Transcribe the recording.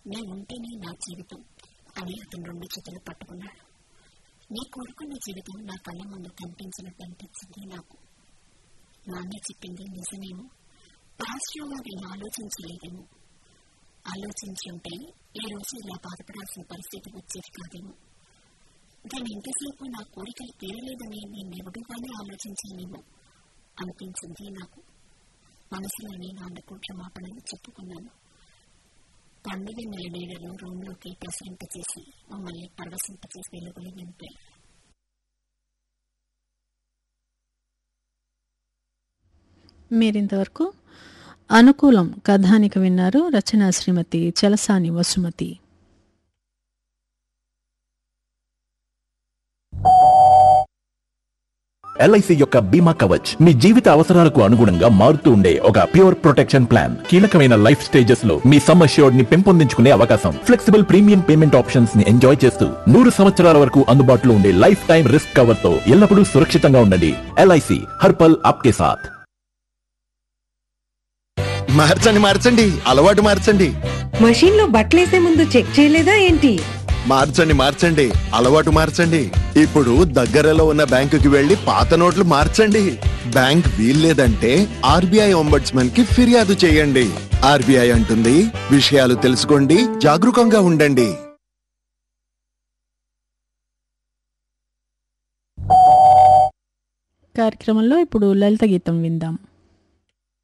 నేనుంటేనే నా జీవితం అని అతను రెండు చేతులు పట్టుకున్నాడు నీ కోరుకున్న జీవితం నా కళ్ళ ముందు కనిపించినట్టు అనిపించింది నాకు నాన్న చెప్పింది నిజమేమో పాజిటివ్ గా నేను ఆలోచించలేదేమో ఆలోచించి ఉంటే ఈ రోజు ఇలా బాధపడాల్సిన పరిస్థితి వచ్చేది కాదేమో దాని ఎంతసేపు నా కోరికలు తీరలేదని నేను ఎవడుగానే ఆలోచించానేమో అనిపించింది నాకు మనసులోనే నాన్నకు క్షమాపణలు చెప్పుకున్నాను పండుగ నెల నీడలో రూమ్లోకి ప్రసరింపచేసి మమ్మల్ని పరవశింపచేసి వెలుగులు నింపాయి మీరింతవరకు అనుకూలం కథానిక విన్నారు రచన శ్రీమతి చలసాని వసుమతి ఎల్ఐసి యొక్క బీమా కవచ్ మీ జీవిత అవసరాలకు అనుగుణంగా మారుతూ ఉండే ఒక ప్యూర్ ప్రొటెక్షన్ ప్లాన్ కీలకమైన లైఫ్ స్టేజెస్ లో మీ సమ్ అష్యూర్డ్ ని పెంపొందించుకునే అవకాశం ఫ్లెక్సిబుల్ ప్రీమియం పేమెంట్ ఆప్షన్స్ ని ఎంజాయ్ చేస్తూ నూరు సంవత్సరాల వరకు అందుబాటులో ఉండే లైఫ్ టైం రిస్క్ కవర్ తో ఎల్లప్పుడూ సురక్షితంగా ఉండండి ఎల్ఐసి హర్పల్ ఆప్కే సాథ్ మార్చండి మార్చండి అలవాటు మార్చండి మషీన్ లో బట్టలేసే ముందు చెక్ చేయలేదా ఏంటి మార్చండి మార్చండి అలవాటు మార్చండి ఇప్పుడు దగ్గరలో ఉన్న బ్యాంకుకి వెళ్లి పాత నోట్లు మార్చండి బ్యాంక్ వీల్లేదంటే ఆర్బీఐ ఒంబడ్స్మన్ కి ఫిర్యాదు చేయండి ఆర్బీఐ అంటుంది విషయాలు తెలుసుకోండి జాగరూకంగా ఉండండి కార్యక్రమంలో ఇప్పుడు లలిత గీతం విందాం